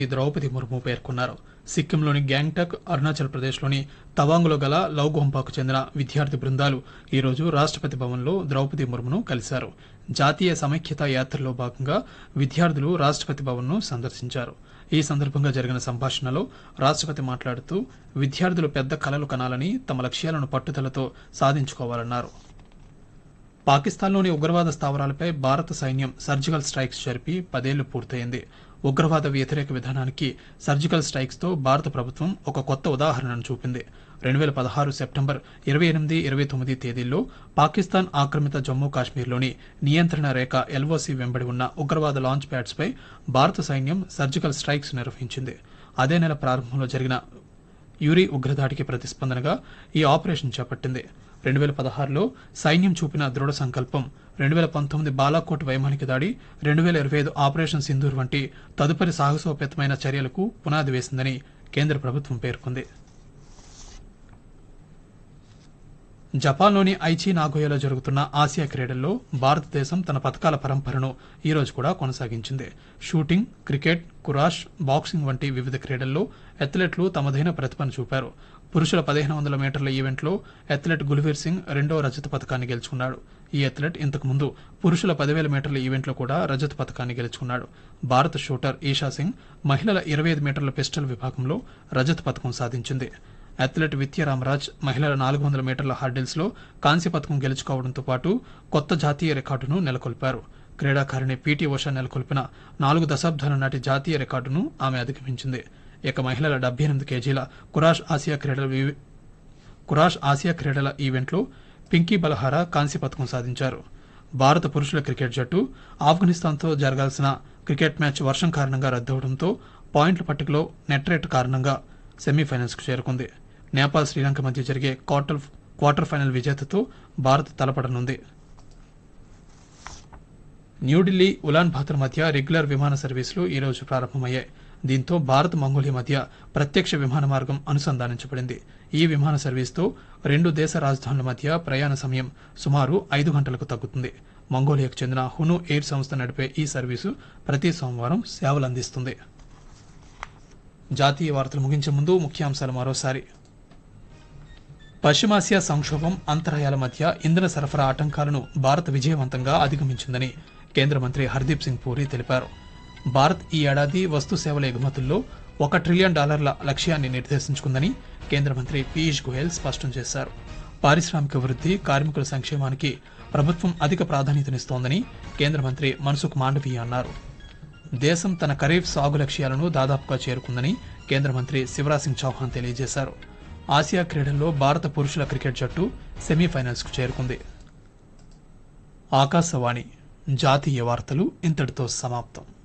ద్రౌపది ముర్ము పేర్కొన్నారు సిక్కింలోని గ్యాంగ్టక్ అరుణాచల్ ప్రదేశ్లోని తవాంగ్లో గల లౌగోంపాకు చెందిన విద్యార్థి బృందాలు ఈరోజు రాష్ట్రపతి భవన్లో ద్రౌపది ముర్మును కలిశారు జాతీయ సమైక్యతా యాత్రలో భాగంగా విద్యార్థులు రాష్ట్రపతి భవన్ను సందర్శించారు ఈ సందర్భంగా జరిగిన సంభాషణలో రాష్ట్రపతి మాట్లాడుతూ విద్యార్థులు పెద్ద కలలు కనాలని తమ లక్ష్యాలను పట్టుదలతో సాధించుకోవాలన్నారు పాకిస్తాన్లోని ఉగ్రవాద స్థావరాలపై భారత సైన్యం సర్జికల్ స్ట్రైక్స్ జరిపి పదేళ్లు పూర్తయింది ఉగ్రవాద వ్యతిరేక విధానానికి సర్జికల్ స్ట్రైక్స్ తో భారత ప్రభుత్వం ఒక కొత్త ఉదాహరణను చూపింది రెండు వేల పదహారు సెప్టెంబర్ ఇరవై ఎనిమిది ఇరవై తొమ్మిది తేదీల్లో పాకిస్తాన్ ఆక్రమిత జమ్మూ కాశ్మీర్లోని నియంత్రణ రేఖ ఎల్ఓసి వెంబడి ఉన్న ఉగ్రవాద లాంచ్ ప్యాడ్స్ పై భారత సైన్యం సర్జికల్ స్ట్రైక్స్ నిర్వహించింది అదే నెల ప్రారంభంలో జరిగిన యూరి ఉగ్రదాడికి ప్రతిస్పందనగా ఈ ఆపరేషన్ చేపట్టింది రెండు వేల పదహారులో సైన్యం చూపిన దృఢ సంకల్పం రెండు వేల పంతొమ్మిది బాలాకోట్ వైమానిక దాడి రెండు వేల ఇరవై ఐదు ఆపరేషన్ సింధూర్ వంటి తదుపరి సాహసోపేతమైన చర్యలకు పునాది వేసిందని కేంద్ర ప్రభుత్వం పేర్కొంది జపాన్లోని ఐచి నాగోయాలో జరుగుతున్న ఆసియా క్రీడల్లో భారతదేశం తన పథకాల పరంపరను ఈ రోజు కూడా కొనసాగించింది షూటింగ్ క్రికెట్ కురాష్ బాక్సింగ్ వంటి వివిధ క్రీడల్లో అథ్లెట్లు తమదైన ప్రతిభను చూపారు పురుషుల పదిహేను వందల మీటర్ల ఈవెంట్లో అథ్లెట్ గుల్వీర్ సింగ్ రెండో రజత పథకాన్ని గెలుచుకున్నాడు ఈ అథ్లెట్ ఇంతకు ముందు పురుషుల పదివేల మీటర్ల ఈవెంట్లో కూడా రజత పథకాన్ని గెలుచుకున్నాడు భారత షూటర్ ఈషా సింగ్ మహిళల ఇరవై ఐదు మీటర్ల పిస్టల్ విభాగంలో రజత పథకం సాధించింది అథ్లెట్ విత్య రామరాజ్ మహిళల నాలుగు వందల మీటర్ల హర్డిల్స్ లో కాంస్య పథకం గెలుచుకోవడంతో పాటు కొత్త జాతీయ రికార్డును నెలకొల్పారు క్రీడాకారిణి పీటీ ఉషా నెలకొల్పిన నాలుగు దశాబ్దాల నాటి జాతీయ రికార్డును ఆమె అధిగమించింది ఇక మహిళల డెబ్బై ఎనిమిది కేజీల కురాష్ ఆసియా క్రీడల వి- కురాష్ ఆసియా క్రీడల ఈవెంట్లో పింకీ బలహారా కాంస్య పథకం సాధించారు భారత పురుషుల క్రికెట్ జట్టు ఆఫ్ఘనిస్తాన్తో జరగాల్సిన క్రికెట్ మ్యాచ్ వర్షం కారణంగా రద్దవడంతో పాయింట్ల పట్టికలో నెట్ రేట్ కారణంగా సెమీఫైనల్స్కు చేరుకుంది నేపాల్ శ్రీలంక మధ్య జరిగే క్వార్టర్ క్వార్టర్ ఫైనల్ విజేతతో భారత్ తలపడనుంది న్యూఢిల్లీ ఉలాన్ బాతర్ మధ్య రెగ్యులర్ విమాన సర్వీసులు ఈ రోజు ప్రారంభమయ్యాయి దీంతో భారత్ మంగోలియా మధ్య ప్రత్యక్ష విమాన మార్గం అనుసంధానించబడింది ఈ విమాన సర్వీస్తో రెండు దేశ రాజధానుల మధ్య ప్రయాణ సమయం సుమారు ఐదు గంటలకు తగ్గుతుంది మంగోలియాకు చెందిన హును ఎయిర్ సంస్థ నడిపే ఈ సర్వీసు ప్రతి సోమవారం సేవలు అందిస్తుంది జాతీయ వార్తలు ముగించే ముందు ముఖ్యాంశాలు మరోసారి పశ్చిమాసియా సంక్షోభం అంతరాయాల మధ్య ఇంధన సరఫరా ఆటంకాలను భారత్ విజయవంతంగా అధిగమించిందని కేంద్ర మంత్రి హర్దీప్ సింగ్ పూరి తెలిపారు భారత్ ఈ ఏడాది వస్తు సేవల ఎగుమతుల్లో ఒక ట్రిలియన్ డాలర్ల లక్ష్యాన్ని నిర్దేశించుకుందని కేంద్ర మంత్రి పీయూష్ గోయల్ స్పష్టం చేశారు పారిశ్రామిక వృద్ధి కార్మికుల సంక్షేమానికి ప్రభుత్వం అధిక ప్రాధాన్యతనిస్తోందని కేంద్ర మంత్రి మన్సుఖ్ మాండవీయ అన్నారు దేశం తన ఖరీఫ్ సాగు లక్ష్యాలను దాదాపుగా చేరుకుందని కేంద్ర మంత్రి శివరాజ్ సింగ్ చౌహాన్ తెలియజేశారు ఆసియా క్రీడల్లో భారత పురుషుల క్రికెట్ జట్టు సెమీఫైనల్స్ కు చేరుకుంది ఆకాశవాణి జాతీయ వార్తలు ఇంతటితో సమాప్తం